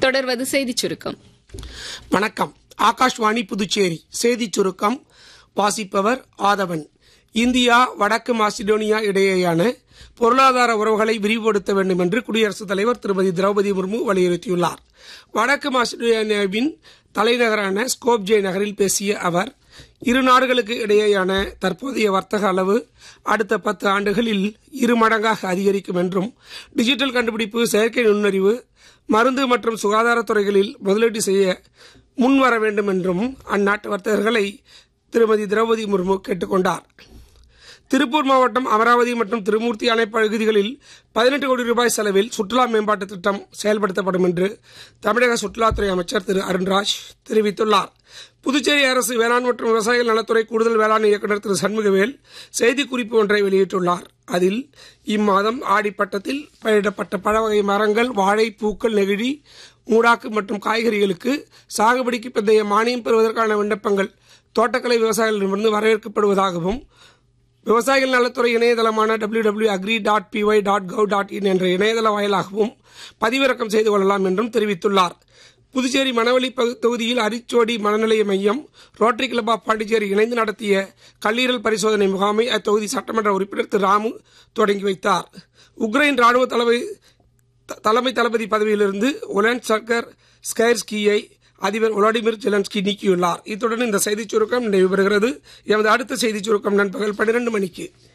தொடர்வது செய்திச் சுருக்கம் வணக்கம் ஆகாஷ்வாணி புதுச்சேரி செய்திச் சுருக்கம் வாசிப்பவர் ஆதவன் இந்தியா வடக்கு மாசிடோனியா இடையேயான பொருளாதார உறவுகளை விரிவுபடுத்த வேண்டும் என்று குடியரசுத் தலைவர் திருமதி திரௌபதி முர்மு வலியுறுத்தியுள்ளார் வடக்கு மாசிடோனியாவின் தலைநகரான ஸ்கோப்ஜே நகரில் பேசிய அவர் இரு நாடுகளுக்கு இடையேயான தற்போதைய வர்த்தக அளவு அடுத்த பத்து ஆண்டுகளில் இரு மடங்காக அதிகரிக்கும் என்றும் டிஜிட்டல் கண்டுபிடிப்பு செயற்கை நுண்ணறிவு மருந்து மற்றும் சுகாதாரத்துறைகளில் முதலீடு செய்ய முன்வர வேண்டும் என்றும் அந்நாட்டு வர்த்தகர்களை திருமதி திரௌபதி முர்மு கேட்டுக்கொண்டார் திருப்பூர் மாவட்டம் அமராவதி மற்றும் திருமூர்த்தி அணை பகுதிகளில் பதினெட்டு கோடி ரூபாய் செலவில் சுற்றுலா மேம்பாட்டு திட்டம் செயல்படுத்தப்படும் என்று தமிழக சுற்றுலாத்துறை அமைச்சர் திரு அருண்ராஜ் தெரிவித்துள்ளார் புதுச்சேரி அரசு வேளாண் மற்றும் விவசாயிகள் நலத்துறை கூடுதல் வேளாண் இயக்குநர் திரு சண்முகவேல் செய்திக்குறிப்பு ஒன்றை வெளியிட்டுள்ளார் அதில் இம்மாதம் ஆடிப்பட்டத்தில் பயிரிடப்பட்ட பழ வகை மரங்கள் வாழை பூக்கள் நெகிழி மூடாக்கு மற்றும் காய்கறிகளுக்கு சாகுபடிக்கு பிந்தைய மானியம் பெறுவதற்கான விண்ணப்பங்கள் தோட்டக்கலை விவசாயிகளிடமிருந்து வரவேற்கப்படுவதாகவும் விவசாயிகள் நலத்துறை இணையதளமான W W agri dot PY dot gov dot in என்ற இணையதள வாயிலாகவும் பதிவிறக்கம் செய்து கொள்ளலாம் என்றும் தெரிவித்துள்ளார் புதுச்சேரி மணவெளி பகு- தொகுதியில் அரிச்சோடி மனநிலைய மையம் ரோட்டரி கிளப் ஆஃப் பாண்டிச்சேரி இணைந்து நடத்திய கல்லீரல் பரிசோதனை முகாமை அத்தொகுதி சட்டமன்ற உறுப்பினர் திரு ராமு தொடங்கி வைத்தார் உக்ரைன் ராணுவ தலைமை த- தலைமை தளபதி பதவியிலிருந்து ஒலன் சர்கர் ஸ்கைர்ஸ்கியை அதிபர் விளாடிமிர் ஜெலன்ஸ்கி நீக்கியுள்ளார் இத்துடன் இந்த செய்திச் சுருக்கம் நிறைவு பெறுகிறது எமது அடுத்த செய்திச் சுருக்கம் நண்பகல் பன்னிரண்டு மணிக்கு